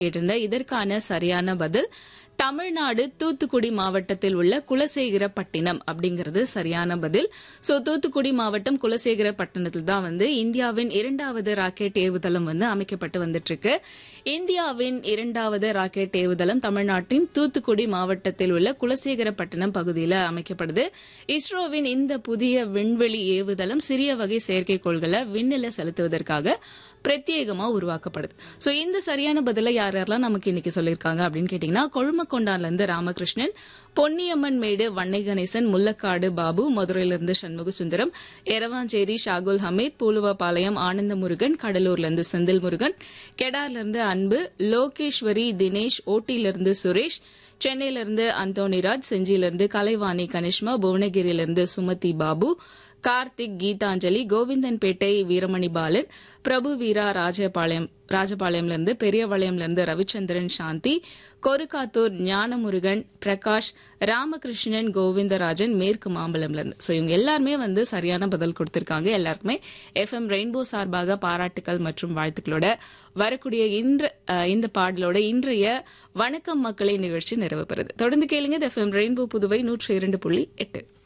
இருந்த இதற்கான சரியான பதில் தமிழ்நாடு தூத்துக்குடி மாவட்டத்தில் உள்ள குலசேகரப்பட்டினம் அப்படிங்கிறது சரியான பதில் சோ தூத்துக்குடி மாவட்டம் குலசேகரப்பட்டினத்தில் தான் வந்து இந்தியாவின் இரண்டாவது ராக்கெட் ஏவுதளம் வந்து அமைக்கப்பட்டு வந்துட்டு இருக்கு இந்தியாவின் இரண்டாவது ராக்கெட் ஏவுதளம் தமிழ்நாட்டின் தூத்துக்குடி மாவட்டத்தில் உள்ள குலசேகரப்பட்டினம் பகுதியில் அமைக்கப்படுது இஸ்ரோவின் இந்த புதிய விண்வெளி ஏவுதளம் சிறிய வகை செயற்கைக்கோள்களை விண்ணில செலுத்துவதற்காக பிரத்யேகமா உருவாக்கப்படுது சோ இந்த சரியான பதில யார் யாரெல்லாம் நமக்கு இன்னைக்கு சொல்லியிருக்காங்க அப்படின்னு கேட்டீங்கன்னா கொழுமக்கொண்டான்ல இருந்து ராமகிருஷ்ணன் பொன்னியம்மன் மேடு வன்னை கணேசன் முல்லக்காடு பாபு மதுரையிலிருந்து சண்முக சுந்தரம் எரவாஞ்சேரி ஷாகுல் ஹமீத் பூலுவபாளையம் ஆனந்த முருகன் கடலூர்ல இருந்து செந்தில் முருகன் கெடார்ல இருந்து அன்பு லோகேஸ்வரி தினேஷ் ஓட்டியிலிருந்து சுரேஷ் சென்னையிலிருந்து அந்தோனிராஜ் செஞ்சியிலிருந்து கலைவாணி கனிஷ்மா புவனகிரியிலிருந்து சுமதி பாபு கார்த்திக் கீதாஞ்சலி கோவிந்தன்பேட்டை வீரமணி பாலன் பிரபு வீரா ராஜபாளையம் ராஜபாளையம்லேருந்து பெரியபாளையம்லேருந்து ரவிச்சந்திரன் சாந்தி கொருக்காத்தூர் ஞானமுருகன் பிரகாஷ் ராமகிருஷ்ணன் கோவிந்தராஜன் மேற்கு மாம்பலம்லேருந்து ஸோ இவங்க எல்லாருமே வந்து சரியான பதில் கொடுத்திருக்காங்க எல்லாருக்குமே எஃப்எம் ரெயின்போ சார்பாக பாராட்டுக்கள் மற்றும் வாழ்த்துக்களோட வரக்கூடிய இன்ற அஹ், இந்த பாடலோட இன்றைய வணக்கம் மக்களை நிகழ்ச்சி நிறைவு பெறுது தொடர்ந்து கேளுங்க எஃப்எம் ரெயின்போ புதுவை நூற்றி இரண்டு புள்ளி எட்டு